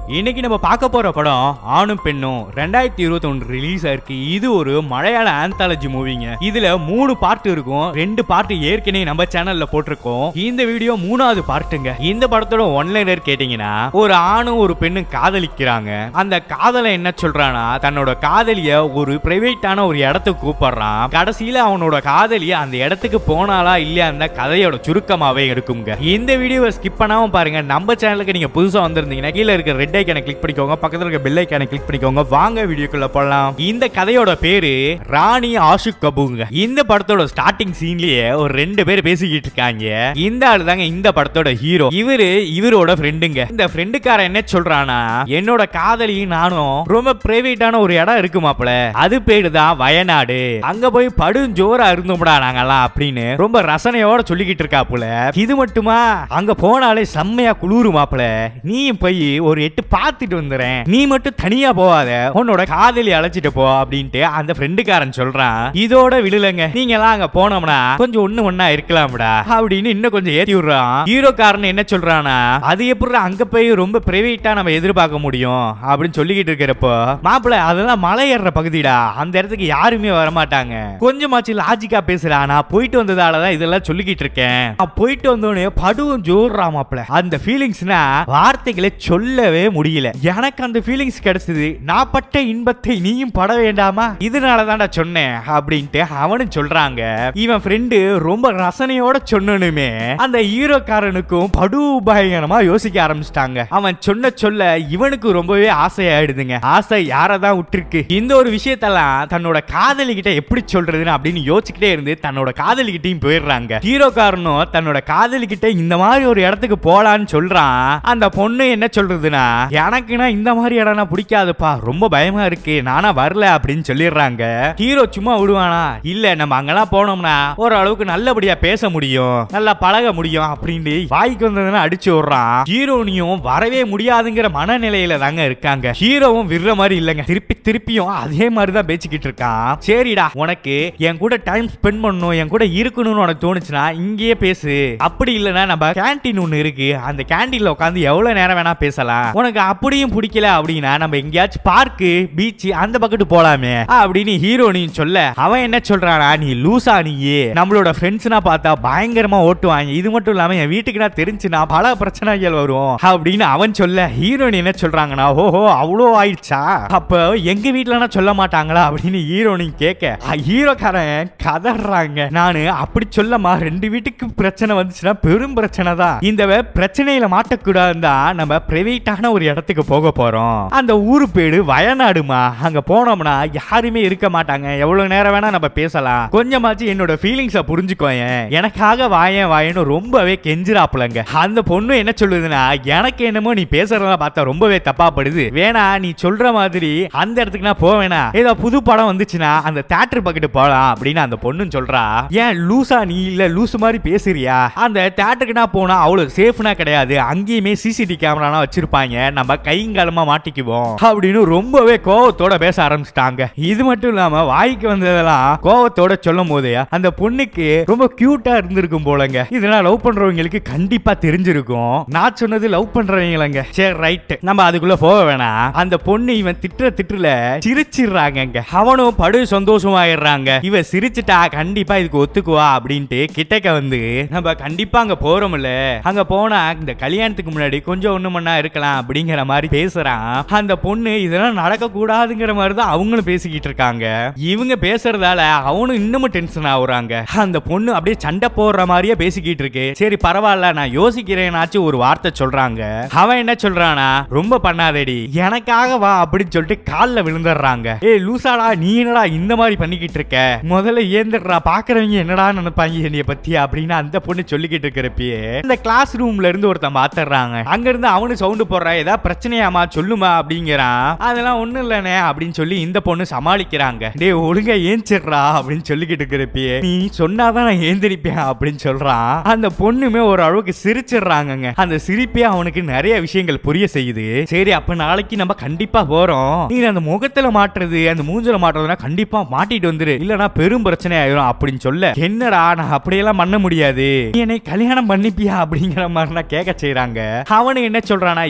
இன்னைக்கு நம்ம பார்க்க போற படம் ஆணும் பெண்ணும் ரெண்டாயிரத்தி இருபத்தி ஒன்று ரிலீஸ் ஆயிருக்கு இது ஒரு மலையாள ஆந்தாலஜி மூவிங்க இதுல மூணு பார்ட் இருக்கும் ரெண்டு பார்ட் ஏற்கனவே நம்ம சேனல்ல போட்டிருக்கோம் இந்த வீடியோ மூணாவது பார்ட்டுங்க இந்த படத்தோட ஒன்லைனர் கேட்டீங்கன்னா ஒரு ஆணும் ஒரு பெண்ணும் காதலிக்கிறாங்க அந்த காதலை என்ன சொல்றானா தன்னோட காதலிய ஒரு பிரைவேட்டான ஒரு இடத்துக்கு கூப்பிடுறான் கடைசியில அவனோட காதலிய அந்த இடத்துக்கு போனாலா இல்லையா அந்த கதையோட சுருக்கமாவே இருக்குங்க இந்த வீடியோவை ஸ்கிப் பண்ணாம பாருங்க நம்ம சேனலுக்கு நீங்க புதுசா வந்திருந்தீங்கன்னா கீழே இருக்க ரெட் ஐக்கான கிளிக் பண்ணிக்கோங்க பக்கத்துல இருக்க பெல் ஐக்கான கிளிக் பண்ணிக்கோங்க வாங்க வீடியோக்குள்ள போடலாம் இந்த கதையோட பேரு ராணி ஆஷுக் கபூங்க இந்த படத்தோட ஸ்டார்டிங் சீன்லயே ஒரு ரெண்டு பேர் பேசிக்கிட்டு இருக்காங்க இந்த ஆளு தாங்க இந்த படத்தோட ஹீரோ இவரு இவரோட ஃப்ரெண்டுங்க இந்த ஃப்ரெண்டுக்காரன் என்ன சொல்றானா என்னோட காதலியும் நானும் ரொம்ப பிரைவேட்டான ஒரு இடம் இருக்கு மாப்ள அது பேரு தான் வயநாடு அங்க போய் படும் ஜோரா இருந்தோம்டா நாங்கெல்லாம் அப்படின்னு ரொம்ப ரசனையோட சொல்லிக்கிட்டு இருக்காப்புல இது மட்டுமா அங்க போனாலே செம்மையா குளிரு மாப்ள நீயும் போய் ஒரு எட்டு பார்த்துட்டு வந்துறேன் நீ மட்டும் தனியா போவாத உன்னோட காதலி அழைச்சிட்டு போ அப்படின்ட்டு அந்த ஃப்ரெண்டுக்காரன் சொல்றான் இதோட விழுலங்க நீங்க எல்லாம் அங்க போனோம்னா கொஞ்சம் ஒண்ணு ஒண்ணா இருக்கலாம்டா அப்படின்னு இன்னும் கொஞ்சம் ஏத்தி விடுறான் ஹீரோக்காரன் என்ன சொல்றானா அது எப்படி அங்க போய் ரொம்ப பிரைவேட்டா நம்ம எதிர்பார்க்க முடியும் அப்படின்னு சொல்லிக்கிட்டு இருக்கிறப்போ மாப்பிள்ள அதெல்லாம் மலை ஏறுற பகுதிடா அந்த இடத்துக்கு யாருமே வர மாட்டாங்க கொஞ்சமாச்சு லாஜிக்கா பேசுறா நான் போயிட்டு வந்ததாலதான் இதெல்லாம் சொல்லிக்கிட்டு இருக்கேன் நான் போயிட்டு வந்தோடனே படுவும் ஜோர்றா மாப்பிள்ள அந்த ஃபீலிங்ஸ்னா வார்த்தைகளை சொல்லவே முடியல எனக்கு அந்த ஃபீலிங்ஸ் கிடைச்சது நான் பட்ட இன்பத்தை நீயும் பட வேண்டாமா இதனால தான்டா சொன்னேன் அப்படின்ட்டு அவனும் சொல்றாங்க இவன் ஃப்ரெண்டு ரொம்ப ரசனையோட சொன்னனுமே அந்த ஹீரோக்காரனுக்கும் படு பயங்கரமா யோசிக்க ஆரம்பிச்சிட்டாங்க அவன் சொன்ன சொல்ல இவனுக்கு ரொம்பவே ஆசையாயிடுதுங்க ஆசை யாரதான் விட்டுருக்கு இந்த ஒரு விஷயத்தெல்லாம் தன்னோட காதலி கிட்ட எப்படி சொல்றதுன்னு அப்படின்னு யோசிச்சுக்கிட்டே இருந்து தன்னோட காதலி கிட்டயும் போயிடுறாங்க ஹீரோக்காரனும் தன்னோட காதலி கிட்ட இந்த மாதிரி ஒரு இடத்துக்கு போலான்னு சொல்றான் அந்த பொண்ணு என்ன சொல்றதுன்னா எனக்குன்னா இந்த மாதிரி இடம்னா பிடிக்காதுப்பா ரொம்ப பயமா இருக்கு நானா வரல அப்படின்னு சொல்லிடுறாங்க ஹீரோ சும்மா விடுவானா இல்ல நம்ம அங்கெல்லாம் போனோம்னா ஓரளவுக்கு நல்லபடியா பேச முடியும் நல்லா பழக முடியும் அப்படின்னு வாய்க்கு வந்ததுன்னா அடிச்சு விடுறான் ஹீரோனியும் வரவே முடியாதுங்கிற மனநிலையில தாங்க இருக்காங்க ஹீரோவும் விடுற மாதிரி இல்லைங்க திருப்பி திருப்பியும் அதே மாதிரி தான் பேசிக்கிட்டு இருக்கான் சரிடா உனக்கு என் கூட டைம் ஸ்பெண்ட் பண்ணணும் என் கூட இருக்கணும்னு உனக்கு தோணுச்சுன்னா இங்கேயே பேசு அப்படி இல்லைன்னா நம்ம கேண்டீன் ஒன்று இருக்கு அந்த கேண்டீன்ல உட்காந்து எவ்வளவு நேரம் வேணா பேசலாம் உனக்கு அப்படியும் பிடிக்கல அப்படின்னா நம்ம எங்கேயாச்சும் பார்க்கு பீச் அந்த பக்கத்து போலாமே அப்படின்னு ஹீரோனியும் சொல்ல அவன் என்ன சொல்றானா நீ லூசா நீயே நம்மளோட ஃப்ரெண்ட்ஸ்னா பார்த்தா பயங்கரமா ஓட்டுவாங்க இது மட்டும் இல்லாம என் வீட்டுக்கு நான் தெரிஞ்சுனா பல பிரச்சனைகள் வரும் அப்படின்னு அவன் சொல்ல ஹீரோயின் என்ன சொல்றாங்கன்னா ஓஹோ அவ்வளோ ஆயிடுச்சா அப்ப எங்க வீட்டுலனா சொல்ல மாட்டாங்களா அப்படின்னு ஹீரோனின் கேட்க அ, ஹீரோக்காரன் கதறாங்க நானு அப்படி சொல்லமா ரெண்டு வீட்டுக்கு பிரச்சனை வந்துச்சுன்னா பெரும் பிரச்சனை தான் இந்த வ- பிரச்சனையில மாட்டக்கூடாதுன்னு தான் நம்ம பிரைவேட்டான ஒரு இடத்துக்கு போக போறோம் அந்த ஊரு பேரு வயநாடுமா அங்க போனோம்னா யாருமே இருக்க மாட்டாங்க எவ்வளவு நேரம் வேணா நம்ம பேசலாம் கொஞ்சமாச்சு என்னோட ஃபீலிங்ஸ புரிஞ்சுக்கோயேன் எனக்காக வாயேன் வாயேன்னு ரொம்பவே கெஞ்சுறாப்புலங்க அந்த பொண்ணு என்ன சொல்லுதுன்னா எனக்கு என்னமோ நீ பேசுறதெல்லாம் பார்த்தா ரொம்பவே தப்பா படுது வேணா நீ சொல்ற மாதிரி அந்த இடத்துக்கு நான் போவேனா ஏதோ புது படம் வந்துச்சுன்னா அந்த தேட்டர் பக்கெட்டு போலாம் அப்படின்னு அந்த பொண்ணும் சொல்றா ஏன் லூசா நீ இல்ல லூசு மாதிரி பேசுறியா அந்த தேட்டருக்கு நான் போனா அவ்வளவு சேஃப்னா கிடையாது அங்கேயுமே சிசிடி கேமராலாம் வச்சிருப்பாங்க நம்ம கைங்காலமா மாட்டிக்குவோம் அப்படின்னு ரொம்பவே கோவத்தோட பேச ஆரம்பிச்சிட்டாங்க இது மட்டும் இல்லாம வாய்க்கு வந்ததெல்லாம் கோவத்தோட சொல்லும் போதே அந்த பொண்ணுக்கு ரொம்ப கியூட்டா இருந்திருக்கும் போலங்க இதெல்லாம் லவ் பண்றவங்களுக்கு கண்டிப்பா தெரிஞ்சிருக்கும் நான் சொன்னது லவ் பண்றவங்களங்க சரி ரைட் நம்ம அதுக்குள்ள போக வேணாம் அந்த பொண்ணு இவன் திட்டுற திட்டுல சிரிச்சிடுறாங்க அவனும் படு சந்தோஷமாயிடுறாங்க இவ சிரிச்சிட்டா கண்டிப்பா இதுக்கு ஒத்துக்குவா அப்படின்ட்டு கிட்டக்க வந்து நம்ம கண்டிப்பா அங்க போறோம்ல அங்க போனா இந்த கல்யாணத்துக்கு முன்னாடி கொஞ்சம் ஒண்ணு மண்ணா இருக்கலாம் அப்படிங்கிற மாதிரி பேசுறான் அந்த பொண்ணு இதெல்லாம் நடக்க கூடாதுங்கிற மாதிரி தான் அவங்களும் பேசிக்கிட்டு இருக்காங்க இவங்க பேசுறதால அவனும் இன்னமும் டென்ஷன் ஆகுறாங்க அந்த பொண்ணு அப்படியே சண்டை போடுற மாதிரியே பேசிக்கிட்டு இருக்கு சரி பரவாயில்ல நான் யோசிக்கிறேனாச்சும் ஒரு வார்த்தை சொல்றாங்க அவன் என்ன சொல்றானா ரொம்ப பண்ணாதடி எனக்காக வா அப்படின்னு சொல்லிட்டு கால்ல விழுந்துடுறாங்க ஏய் லூசாடா நீ என்னடா இந்த மாதிரி பண்ணிக்கிட்டு இருக்க முதல்ல ஏந்திரா பாக்குறவங்க என்னடா நினைப்பாங்க என்னைய பத்தி அப்படின்னு அந்த பொண்ணு சொல்லிக்கிட்டு இருக்கிறப்பயே இந்த கிளாஸ் ரூம்ல இருந்து ஒருத்தன் பாத்துறாங்க அங்க இருந்து அவனு சவுண்ட் போடுறா ஏதாவது பிரச்சனையாமா சொல்லுமா அப்படிங்கிறான் அதெல்லாம் ஒண்ணும் இல்லனே அப்படின்னு சொல்லி இந்த பொண்ணு சமாளிக்கிறாங்க டேய் ஒழுங்கா ஏஞ்சிடுறா அப்படின்னு சொல்லிக்கிட்டு இருக்கிறப்பயே நீ சொன்னாதான் நான் ஏந்திரிப்பேன் அப்படின்னு சொல்றான் அந்த பொண்ணுமே ஒரு அளவுக்கு சிரிச்சிடுறாங்கங்க அந்த சிரிப்பே அவனுக்கு நிறைய விஷயங்கள் புரிய செய்யுது சரி அப்ப நாளைக்கு நம்ம கண்டிப்பா போறோம் நீ அந்த முகத்துல மாட்டுறது அந்த மூஞ்சில மாட்டுறதுனா கண்டிப்பா மாட்டிட்டு வந்துரு இல்லனா பெரும் பிரச்சனை ஆயிரும் அப்படின்னு சொல்ல என்னடா நான் அப்படியெல்லாம் பண்ண முடியாது நீ என்னை கல்யாணம் பண்ணிப்பியா அப்படிங்கிற மாதிரி நான் கேட்க செய்றாங்க அவனு என்ன சொல்றானா இல்லம்மா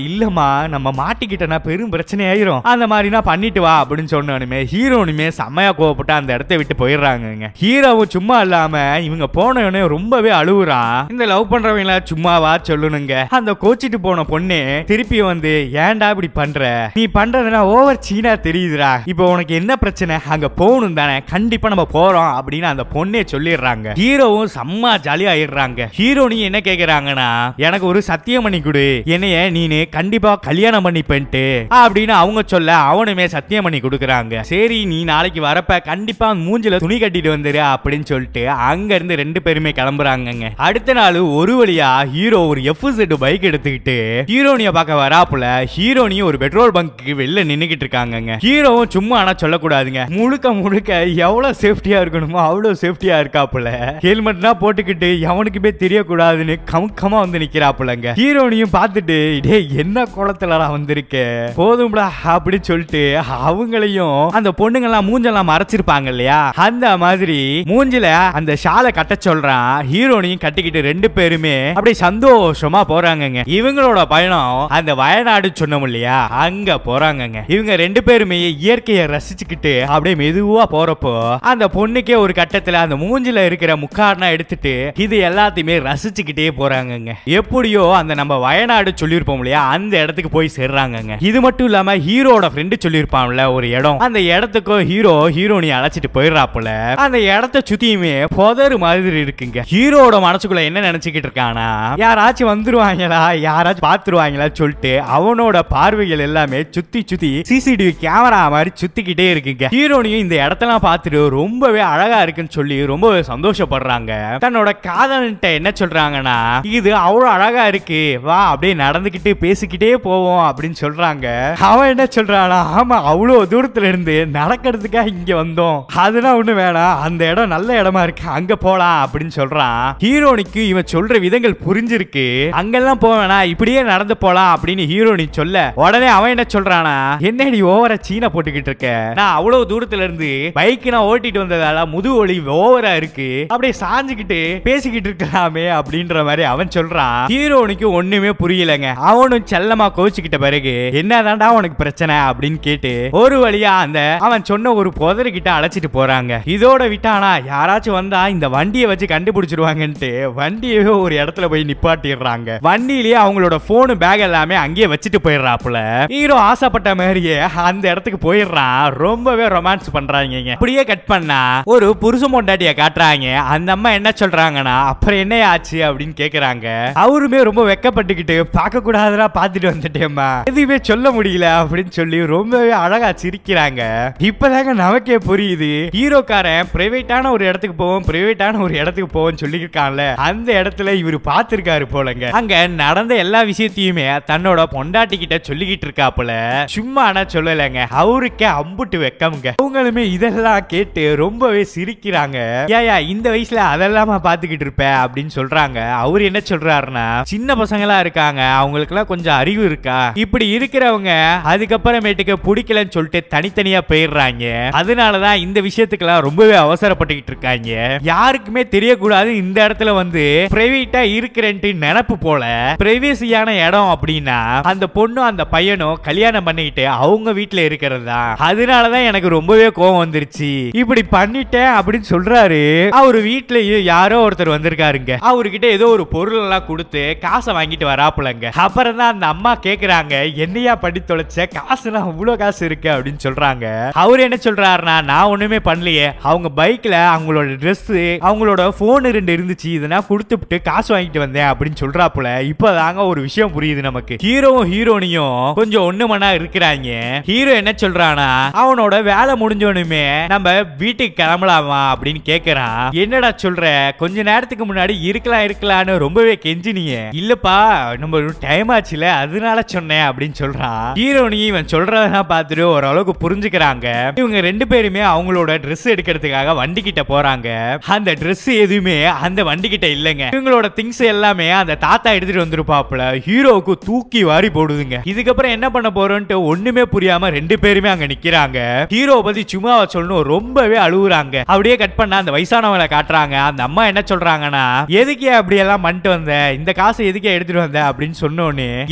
நம்ம மாட்டிக்கிட்டனா பெரும் பிரச்சனை ஆயிரும் அந்த மாதிரினா பண்ணிட்டு வா அப்படின்னு சொன்னோனுமே ஹீரோனுமே செம்மையா கோவப்பட்டு அந்த இடத்த விட்டு போயிடுறாங்கங்க ஹீரோவும் சும்மா இல்லாம இவங்க போனவனே ரொம்பவே அழுவுறான் இந்த லவ் பண்றவங்கள சும்மாவா சொல்லணுங்க அந்த கோச்சிட்டு போன பொண்ணு திருப்பி வந்து ஏன்டா இப்படி பண்ற நீ பண்றதுனா ஓவர் சீனா தெரியுதுடா இப்போ உனக்கு என்ன பிரச்சனை அங்க போகணும் தானே கண்டிப்பா நம்ம போறோம் அப்படின்னு அந்த பொண்ணே சொல்லிடுறாங்க ஹீரோவும் செம்ம ஜாலியா ஆயிடுறாங்க ஹீரோனியும் என்ன கேக்குறாங்கன்னா எனக்கு ஒரு சத்தியம் பண்ணி கொடு என்னைய நீனு கண்டிப்பா கல்யாணம் பண்ணிப்பேன்ட்டு அப்படின்னு அவங்க சொல்ல அவனுமே சத்தியம் பண்ணி கொடுக்குறாங்க சரி நீ நாளைக்கு வரப்ப கண்டிப்பா மூஞ்சில துணி கட்டிட்டு வந்துரு அப்படின்னு சொல்லிட்டு அங்க இருந்து ரெண்டு பேருமே கிளம்புறாங்கங்க அடுத்த நாள் ஒரு வழியா ஹீரோ ஒரு எஃப் செட் பைக் எடுத்துக்கிட்டு ஹீரோனிய பார்க்க வராப்புல ஹீரோனியும் ஒரு பெட்ரோல் பங்க்கு வெளில நின்னுகிட்டு இருக்காங்கங்க ஹீரோவும் சும்மா ஆனா சொல்லக்கூடாதுங்க முழுக்க முழுக்க எவ்வளவு சேஃப்டியா இருக்கணுமோ அவ்வளவு சேஃப்டியா இருக்காப்புல ஹெல்மெட்னா போட்டுக்கிட்டு எவனுக்குமே தெரியக்கூடாதுன்னு கமுக்கமா வந்து நிக்கிறாப்புலங்க ஹீரோனியும் பார்த்துட்டு டேய் என்ன குளத்துலடா வந்திருக்க போதும்டா அப்படி சொல்லிட்டு அவங்களையும் அந்த பொண்ணுங்கெல்லாம் மூஞ்செல்லாம் மறைச்சிருப்பாங்க இல்லையா அந்த மாதிரி மூஞ்சில அந்த ஷாலை கட்ட சொல்றான் ஹீரோனையும் கட்டிக்கிட்டு ரெண்டு பேருமே அப்படியே சந்தோஷமா போறாங்கங்க இவங்களோட பயணம் அந்த வயநாடு சொன்னோம் இல்லையா அங்க போறாங்கங்க இவங்க ரெண்டு பேருமே இயற்கையை ரசிச்சுக்கிட்டு அப்படியே மெதுவா போறப்போ அந்த பொண்ணுக்கே ஒரு கட்டத்துல அந்த மூஞ்சில இருக்கிற முக்காடுனா எடுத்துட்டு இது எல்லாத்தையுமே ரசிச்சுக்கிட்டே போறாங்கங்க எப்படியோ அந்த நம்ம வயநாடு சொல்லியிருப்போம் இல்லையா அந்த இடத்துக்கு போய் சேர்றாங்கங்க இது மட்டும் இல்லாம ஹீரோட ஃப்ரெண்டு சொல்லியிருப்பான்ல ஒரு இடம் அந்த இடத்துக்கும் ஹீரோ ஹீரோனி அழைச்சிட்டு போயிடுறாப்புல அந்த இடத்த சுத்தியுமே புதரு மாதிரி இருக்குங்க ஹீரோட மனசுக்குள்ள என்ன நினைச்சுக்கிட்டு இருக்கானா யாராச்சும் வந்துருவாங்களா யாராச்சும் பாத்துருவாங்களா சொல்லிட்டு அவனோட பார்வைகள் எல்லாமே சுத்தி சுத்தி சிசிடிவி கேமரா மாதிரி சுத்திக்கிட்டே இருக்குங்க ஹீரோனியும் இந்த இடத்தெல்லாம் பார்த்துட்டு ரொம்பவே அழகா இருக்குன்னு சொல்லி ரொம்பவே சந்தோஷப்படுறாங்க தன்னோட காதலன்ட்ட என்ன சொல்றாங்கன்னா இது அவ்வளவு அழகா இருக்கு வா அப்படியே நடந்துக்கிட்டு பேசிக்கிட்டே போவோம் அப்படின்னு சொல்றாங்க அவன் என்ன சொல்றானா ஆமா அவ்வளவு தூரத்துல இருந்து நடக்கிறதுக்காக இங்க வந்தோம் அதெல்லாம் ஒண்ணு வேணாம் அந்த இடம் நல்ல இடமா இருக்கு அங்க போலாம் அப்படின்னு சொல்றான் ஹீரோனிக்கு இவன் சொல்ற விதங்கள் புரிஞ்சிருக்கு அங்கெல்லாம் போக வேணாம் இப்படியே நடந்து போலாம் அப்படின்னு ஹீரோனி சொல்ல உடனே அவன் என்ன சொல்றானா என்னடி ஓவரா சீனை போட்டுக்கிட்டு இருக்க நான் அவ்வளவு தூரத்துல இருந்து பைக் நான் ஓட்டிட்டு வந்ததால முது ஒளி ஓவரா இருக்கு அப்படியே சாஞ்சுக்கிட்டு பேசிக்கிட்டு இருக்கலாமே அப்படின்ற மாதிரி அவன் சொல்றான் ஹீரோனுக்கு ஒண்ணுமே புரியலங்க அவனும் செல்லமா கோச்சுக்கிட்ட பிறகு என்னதான்டா உனக்கு பிரச்சனை அப்படின்னு கேட்டு ஒரு வழியா அந்த அவன் சொன்ன ஒரு புதரு கிட்ட அழைச்சிட்டு போறாங்க இதோட விட்டானா யாராச்சும் வந்தா இந்த வண்டியை வச்சு கண்டுபிடிச்சிருவாங்கன்ட்டு வண்டியவே ஒரு இடத்துல போய் நிப்பாட்டிடுறாங்க வண்டியிலேயே அவங்களோட போனு பேக் எல்லாமே அங்கேயே வச்சுட்டு போயிடுறாப்புல ஹீரோ ஆசைப்பட்ட மாதிரியே அந்த இடத்துக்கு போயிடுறான் ரொம்பவே ரொமான்ஸ் பண்றாங்க அப்படியே கட் பண்ணா ஒரு புருஷ மொண்டாட்டிய காட்டுறாங்க அந்த அம்மா என்ன சொல்றாங்கன்னா அப்புறம் என்ன ஆச்சு அப்படின்னு கேக்குறாங்க அவருமே ரொம்ப வெக்கப்பட்டுக்கிட்டு பார்க்க கூடாதுடா பார்த்துட்டு வந்துட்டேம்மா எதுவுமே சொல்ல முடியல அப்படின்னு சொல்லி ரொம்பவே அழகா சிரிக்கிறாங்க இப்பதாங்க நமக்கே புரியுது ஹீரோக்காரன் பிரைவேட்டான ஒரு இடத்துக்கு போவோம் பிரைவேட்டான ஒரு இடத்துக்கு போவோம் சொல்லியிருக்கான்ல அந்த இடத்துல இவர் பார்த்திருக்காரு போலங்க அங்க நடந்த எல்லா விஷயத்தையுமே தன்னோட பொண்டாட்டி கிட்ட சொல்லிக்கிட்டு இருக்காப்புல சும்மா ஆனா சொல்லலைங்க அவருக்கே அம்புட்டு வெக்கமுங்க அவங்களுமே இதெல்லாம் கேட்டு ரொம்பவே சிரிக்கிறாங்க ஏயா இந்த வயசுல அதெல்லாமா பாத்துக்கிட்டு இருப்ப அப்படின்னு சொல்றாங்க அவர் என்ன சொல்றாருன்னா சின்ன பசங்களா இருக்காங்க அவங்களுக்கு எல்லாம் கொஞ்சம் அறிவு இருக்கா இப்படி இருக்கிறவங்க அதுக்கப்புறமேட்டுக்கு பிடிக்கலன்னு சொல்லிட்டு தனித்தனியா போயிடுறாங்க அதனாலதான் இந்த விஷயத்துக்கெல்லாம் ரொம்பவே அவசரப்பட்டுக்கிட்டு இருக்காங்க யாருக்குமே தெரியக்கூடாது இந்த இடத்துல வந்து பிரைவேட்டா இருக்கிறேன்ட்டு நினப்பு போல பிரைவேசியான இடம் அப்படின்னா அந்த பொண்ணும் அந்த பையனும் கல்யாணம் பண்ணிக்கிட்டு அவங்க வீட்டுல இருக்கிறது தான் அதனாலதான் எனக்கு ரொம்பவே கோவம் வந்துருச்சு இப்படி பண்ணிட்டேன் அப்படின்னு சொல்றாரு அவர் வீட்லயும் யாரோ ஒருத்தர் வந்திருக்காருங்க அவர்கிட்ட ஏதோ ஒரு பொருள் எல்லாம் கொடுத்து காசை வாங்கிட்டு வராப்புலங்க அப்புறம் தான் அந்த அம்மா கேக்குறாங்க என்னையா பண்ணி தொலைச்ச காசுனா இவ்வளவு காசு இருக்கு அப்படின்னு சொல்றாங்க அவர் என்ன சொல்றாருன்னா நான் ஒண்ணுமே பண்ணலையே அவங்க பைக்ல அவங்களோட Dress அவங்களோட போன் ரெண்டு இருந்துச்சு இதெல்லாம் கொடுத்துட்டு காசு வாங்கிட்டு வந்தேன் அப்படின்னு சொல்றாப்புல இப்பதாங்க ஒரு விஷயம் புரியுது நமக்கு ஹீரோவும் ஹீரோனியும் கொஞ்சம் ஒண்ணு மணா இருக்கிறாங்க ஹீரோ என்ன சொல்றானா அவனோட வேலை முடிஞ்சோனுமே நம்ம வீட்டுக்கு கிளம்பலாமா அப்படின்னு கேக்குறான் என்னடா சொல்ற கொஞ்ச நேரத்துக்கு முன்னாடி இருக்கலாம் இருக்கலாம்னு ரொம்பவே கெஞ்சினிய இல்லப்பா நம்ம டைம் ஆச்சுல அதனால சொன்னேன் அப்படின்னு சொல்றான் ஹீரோனி இவன் சொல்றதெல்லாம் பார்த்துட்டு ஓரளவுக்கு புரிஞ்சுக்கிறாங்க இவங்க ரெண்டு பேருமே அவங்களோட Dress எடுக்கிறதுக்காக வண்டி கிட்ட போறாங்க அந்த Dress எதுவுமே அந்த வண்டி கிட்ட இல்லைங்க இவங்களோட திங்ஸ் எல்லாமே அந்த தாத்தா எடுத்துட்டு வந்திருப்பாப்புல ஹீரோவுக்கு தூக்கி வாரி போடுதுங்க இதுக்கப்புறம் என்ன பண்ண போறோம்ட்டு ஒண்ணுமே புரியாம ரெண்டு பேருமே அங்க நிக்கிறாங்க ஹீரோ பத்தி சும்மாவா சொல்லணும் ரொம்பவே அழுகுறாங்க அப்படியே கட் பண்ண அந்த வயசானவங்களை காட்டுறாங்க அந்த அம்மா என்ன சொல்றாங்கன்னா எதுக்கே அப்படி எல்லாம் பண்ணிட்டு வந்த இந்த காசை எதுக்கே எடுத்துட்டு வந்த அப்படின்னு சொன்னோன்னு எனக்கு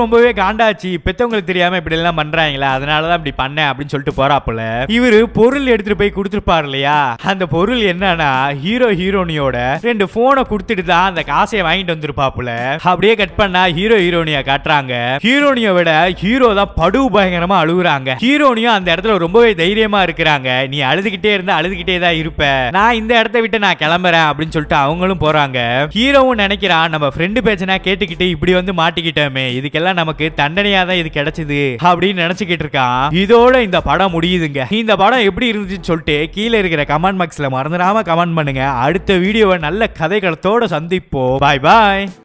ரொம்பவே காண்டாச்சு பெத்தவங்களுக்கு தெரியாம இப்படி எல்லாம் பண்றாங்களா அதனாலதான் இப்படி பண்ணேன் அப்படின்னு சொல்லிட்டு போறாப்புல இவரு பொருள் எடுத்துட்டு போய் கொடுத்துருப்பாரு இல்லையா அந்த பொருள் என்னன்னா ஹீரோ ஹீரோனியோட ரெண்டு போனை கொடுத்துட்டு தான் அந்த காசையை வாங்கிட்டு வந்திருப்பாப்புல அப்படியே கட் பண்ணா ஹீரோ ஹீரோனியா காட்டுறாங்க ஹீரோனியை விட ஹீரோ தான் படு பயங்கரமா அழுகுறாங்க ஹீரோனியும் அந்த இடத்துல ரொம்பவே தைரியமா இருக்கிறாங்க நீ அழுதுகிட்டே இருந்தா அழுதுகிட்டே தான் இருப்ப நான் இந்த இடத்த விட்டு நான் கிளம்புறேன் அப்படின்னு சொல்லிட்டு அவங்களும் போறாங்க ஹீரோவும் நினைக்கிறான் நம்ம ஃப்ரெண்டு பேச்சனா கேட்டுக்கிட்டு இப்படி வந்து மாட்டிக்கிட்டோமே இதுக்கெல்லாம் நமக்கு தண்டனையா தான் இது கிடைச்சது அப்படின்னு நினைச்சுக்கிட்டு இருக்கான் இதோட இந்த படம் முடியுதுங்க இந்த படம் எப்படி இருந்துச்சுன்னு சொல்லிட்டு கீழே இருக்கிற கமெண்ட் பாக்ஸ்ல மறந்துடாம கமெண்ட் பண்ணுங்க அடுத்த வீடியோவை நல்ல கதைகளத்தோட சந்திப்போம் பாய் பாய்